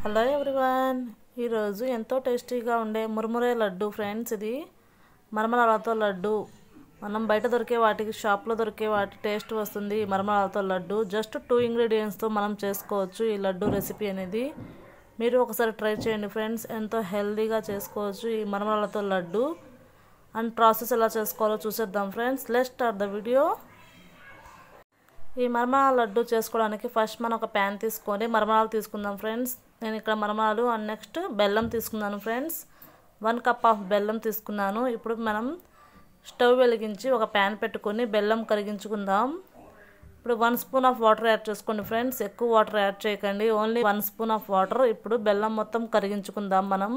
hello everyone ఈరోజు ఎంతో టేస్టీగా ఉండే మురుమురే లడ్డు ఫ్రెండ్స్ ఇది మరమరాలతో లడ్డు మనం బయట దొరికే వాటికి షాప్లో దొరికే వాటి టేస్ట్ వస్తుంది ఈ మరమరాలతో లడ్డు జస్ట్ టూ ఇంగ్రీడియంట్స్తో మనం చేసుకోవచ్చు ఈ లడ్డు రెసిపీ అనేది మీరు ఒకసారి ట్రై చేయండి ఫ్రెండ్స్ ఎంతో హెల్తీగా చేసుకోవచ్చు ఈ మరమరాలతో లడ్డు అండ్ ప్రాసెస్ ఎలా చేసుకోవాలో చూసేద్దాం friends let start the video ఈ మరమరాల లడ్డు చేసుకోవడానికి ఫస్ట్ మనం ఒక ప్యాన్ తీసుకొని మరమరాలు తీసుకుందాం ఫ్రెండ్స్ నేను ఇక్కడ మరమరాలు అండ్ నెక్స్ట్ బెల్లం తీసుకున్నాను ఫ్రెండ్స్ వన్ కప్ ఆఫ్ బెల్లం తీసుకున్నాను ఇప్పుడు మనం స్టవ్ వెలిగించి ఒక ప్యాన్ పెట్టుకొని బెల్లం కరిగించుకుందాం ఇప్పుడు one spoon of water add చేసుకోండి ఫ్రెండ్స్ ఎక్కువ వాటర్ యాడ్ చేయకండి only one spoon of water ఇప్పుడు బెల్లం మొత్తం కరిగించుకుందాం మనం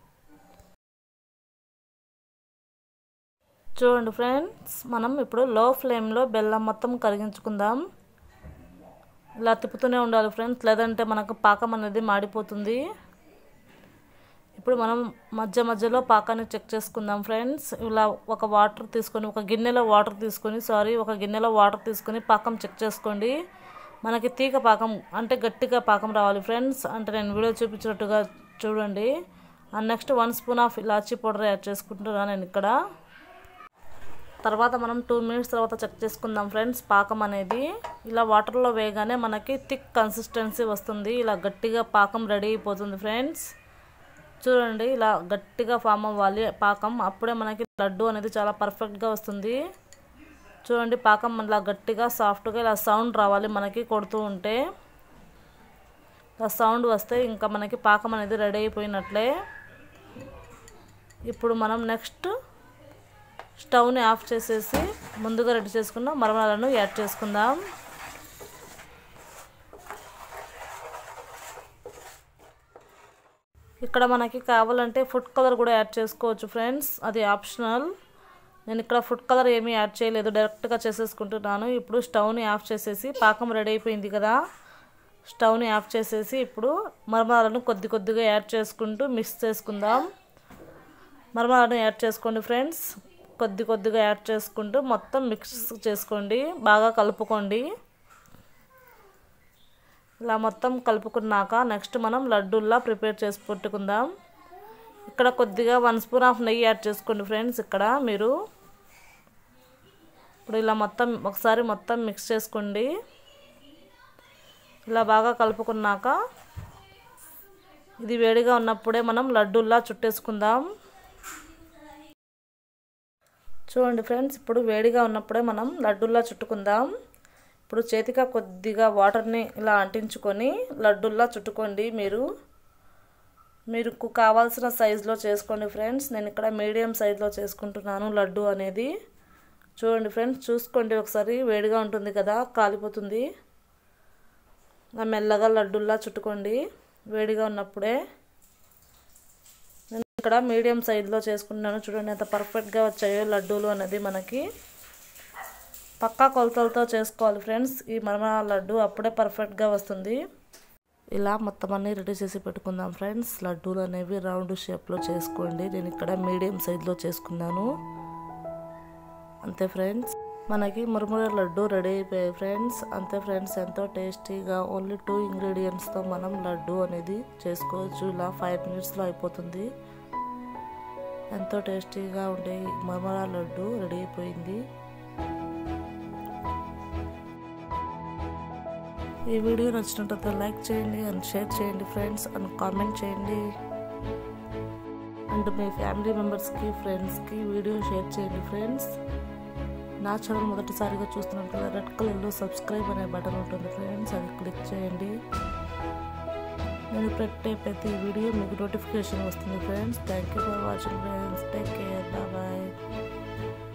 చూడండి ఫ్రెండ్స్ మనం ఇప్పుడు లో ఫ్లేమ్లో బెల్లం మొత్తం కరిగించుకుందాం ఇలా తిప్పుతూనే ఉండాలి ఫ్రెండ్స్ లేదంటే మనకు పాకం అనేది మాడిపోతుంది ఇప్పుడు మనం మధ్య మధ్యలో పాకాన్ని చెక్ చేసుకుందాం ఫ్రెండ్స్ ఇలా ఒక వాటర్ తీసుకొని ఒక గిన్నెలో వాటర్ తీసుకొని సారీ ఒక గిన్నెలో వాటర్ తీసుకొని పాకం చెక్ చేసుకోండి మనకి తీగ పాకం అంటే గట్టిగా పాకం రావాలి ఫ్రెండ్స్ అంటే నేను వీడియో చూపించినట్టుగా చూడండి and next one spoon of ఇలాచీ పౌడర్ యాడ్ చేసుకుంటున్నాను నేను ఇక్కడ తర్వాత మనం టూ మినిట్స్ తర్వాత చెక్ చేసుకుందాం ఫ్రెండ్స్ పాకం అనేది ఇలా వాటర్లో వేయగానే మనకి థిక్ కన్సిస్టెన్సీ వస్తుంది ఇలా గట్టిగా పాకం రెడీ అయిపోతుంది ఫ్రెండ్స్ చూడండి ఇలా గట్టిగా ఫామ్ అవ్వాలి పాకం అప్పుడే మనకి లడ్డు అనేది చాలా పర్ఫెక్ట్గా వస్తుంది చూడండి పాకం ఇలా గట్టిగా సాఫ్ట్గా ఇలా సౌండ్ రావాలి మనకి కొడుతూ ఉంటే ఇలా సౌండ్ వస్తే ఇంకా మనకి పాకం అనేది రెడీ అయిపోయినట్లే ఇప్పుడు మనం నెక్స్ట్ స్టవ్ని ఆఫ్ చేసేసి ముందుగా రెడీ చేసుకున్న మరమరాలను యాడ్ చేసుకుందాం ఇక్కడ మనకి కావాలంటే ఫుడ్ కలర్ కూడా యాడ్ చేసుకోవచ్చు ఫ్రెండ్స్ అది ఆప్షనల్ నేను ఇక్కడ ఫుడ్ కలర్ ఏమీ యాడ్ చేయలేదు డైరెక్ట్గా చేసేసుకుంటున్నాను ఇప్పుడు స్టవ్ని ఆఫ్ చేసేసి పాకం రెడీ అయిపోయింది కదా స్టవ్ని ఆఫ్ చేసేసి ఇప్పుడు మరమరాలను కొద్ది కొద్దిగా యాడ్ చేసుకుంటూ మిక్స్ చేసుకుందాం మరమరాలను యాడ్ చేసుకోండి ఫ్రెండ్స్ కొద్ది కొద్దిగా యాడ్ చేసుకుంటూ మొత్తం మిక్స్ చేసుకోండి బాగా కలుపుకోండి ఇలా మొత్తం కలుపుకున్నాక నెక్స్ట్ మనం లడ్డూల్లా ప్రిపేర్ చేసి పెట్టుకుందాం ఇక్కడ కొద్దిగా వన్ స్పూన్ ఆఫ్ నెయ్యి యాడ్ చేసుకోండి ఫ్రెండ్స్ ఇక్కడ మీరు ఇప్పుడు ఇలా మొత్తం ఒకసారి మొత్తం మిక్స్ చేసుకోండి ఇలా బాగా కలుపుకున్నాక ఇది వేడిగా ఉన్నప్పుడే మనం లడ్డూల్లా చుట్టేసుకుందాం చూడండి ఫ్రెండ్స్ ఇప్పుడు వేడిగా ఉన్నప్పుడే మనం లడ్డూల్లా చుట్టుకుందాం ఇప్పుడు చేతిగా కొద్దిగా వాటర్ని ఇలా అంటించుకొని లడ్డూల్లా చుట్టుకోండి మీరు మీరు కావాల్సిన సైజులో చేసుకోండి ఫ్రెండ్స్ నేను ఇక్కడ మీడియం సైజులో చేసుకుంటున్నాను లడ్డు అనేది చూడండి ఫ్రెండ్స్ చూసుకోండి ఒకసారి వేడిగా ఉంటుంది కదా కాలిపోతుంది మెల్లగా లడ్డూల్లా చుట్టుకోండి వేడిగా ఉన్నప్పుడే ఇక్కడ మీడియం సైజులో చేసుకుంటున్నాను చూడండి ఎంత పర్ఫెక్ట్గా వచ్చాయో లడ్డూలు అనేది మనకి పక్కా కొలతలతో చేసుకోవాలి ఫ్రెండ్స్ ఈ మరమరాల లడ్డు అప్పుడే పర్ఫెక్ట్గా వస్తుంది ఇలా మొత్తం అన్నీ రెడీ చేసి పెట్టుకుందాం ఫ్రెండ్స్ లడ్డూలు అనేవి రౌండ్ షేప్లో చేసుకోండి నేను ఇక్కడ మీడియం సైజులో చేసుకున్నాను అంతే ఫ్రెండ్స్ మనకి మురుముర లడ్డు రెడీ అయిపోయాయి ఫ్రెండ్స్ అంతే ఫ్రెండ్స్ ఎంతో టేస్టీగా ఓన్లీ టూ ఇంగ్రీడియంట్స్తో మనం లడ్డు అనేది చేసుకోవచ్చు ఇలా ఫైవ్ మినిట్స్లో అయిపోతుంది ఎంతో టేస్టీగా ఉండే మరమరా లడ్డు రెడీ అయిపోయింది ఈ వీడియో నచ్చినట్లయితే లైక్ చేయండి అండ్ షేర్ చేయండి ఫ్రెండ్స్ అండ్ కామెంట్ చేయండి అండ్ మీ ఫ్యామిలీ మెంబర్స్కి ఫ్రెండ్స్కి వీడియో షేర్ చేయండి ఫ్రెండ్స్ నా ఛానల్ మొదటిసారిగా చూస్తున్నారు కదా రెడ్ కలర్లో సబ్స్క్రైబ్ అనే బటన్ ఉంటుంది ఫ్రెండ్స్ అది క్లిక్ చేయండి నేను పెట్టే ప్రతి వీడియో మీకు నోటిఫికేషన్ వస్తుంది friends thank you for watching friends take care bye